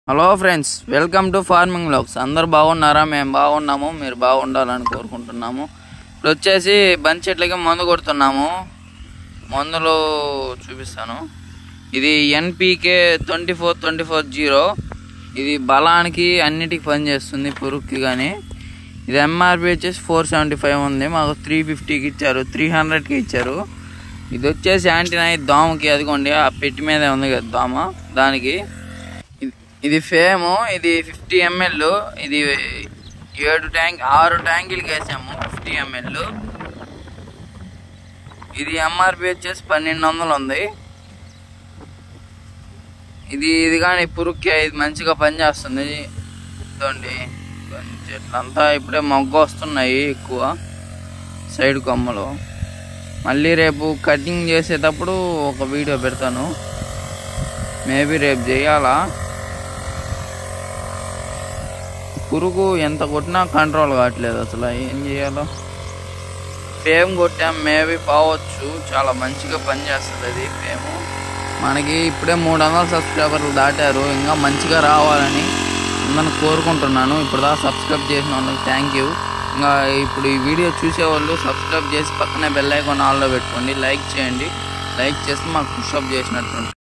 hello friends welcome to farming blogs అందరు బాగున్నారా మేము బాగున్నాము మీరు బాగుండాలని కోరుకుంటున్నాము ఇప్పుడు వచ్చేసి బంతి చెట్లకి మందు కొడుతున్నాము మందులు చూపిస్తాను ఇది NPK twenty four twenty four zero ఇది బలానికి అన్నిటికి పనిచేస్తుంది పురుగుకి కానీ ఇది ఎంఆర్పి వచ్చేసి ఫోర్ సెవెంటీ ఫైవ్ ఉంది మాకు త్రీ ఫిఫ్టీకి ఇచ్చారు త్రీ హండ్రెడ్కి ఇచ్చారు ఇది వచ్చేసి యాంటీనై దోమకి అదిగోండి ఆ పెట్టి మీదే ఉంది కదా దోమ దానికి ఇది- ఇది ఫేము ఇది ఫిఫ్టీ ఎంఎల్ ఇది ఏడు ట్యాంక్ ఆరు ట్యాంకులకి వేసాము ఫిఫ్టీ ఎంఎల్ ఇది ఎంఆర్పి వచ్చేసి పన్నెండు వందలు ఉంది ఇది ఇది కానీ పురుక్కి ఇది మంచిగా పనిచేస్తుంది ఇదండి చెట్లంతా ఇప్పుడే మొగ్గ వస్తున్నాయి ఎక్కువ సైడ్ కొమ్మలు మళ్ళీ రేపు కటింగ్ చేసేటప్పుడు ఒక వీడియో పెడతాను మేబీ రేపు చేయాలా పురుగు ఎంత కొట్టినా కంట్రోల్ కావట్లేదు అసలు ఏం చేయాలో ఫేమ్ కొట్టాం మేబీ పోవచ్చు చాలా మంచిగా పనిచేస్తుంది అది ఫేము మనకి ఇప్పుడే మూడు వందల సబ్స్క్రైబర్లు దాటారు ఇంకా మంచిగా రావాలని అందరిని కోరుకుంటున్నాను ఇప్పుడు దాకా సబ్స్క్రైబ్ చేసిన వాళ్ళకి థ్యాంక్ యూ ఇంకా ఇప్పుడు ఈ వీడియో చూసేవాళ్ళు సబ్స్క్రైబ్ చేసి పక్కనే బెల్ ఐకాన్ ఆన్లో పెట్టుకోండి లైక్ చేయండి లైక్ చేస్తే మాకు పుషప్ చేసినట్టు ఉంటుంది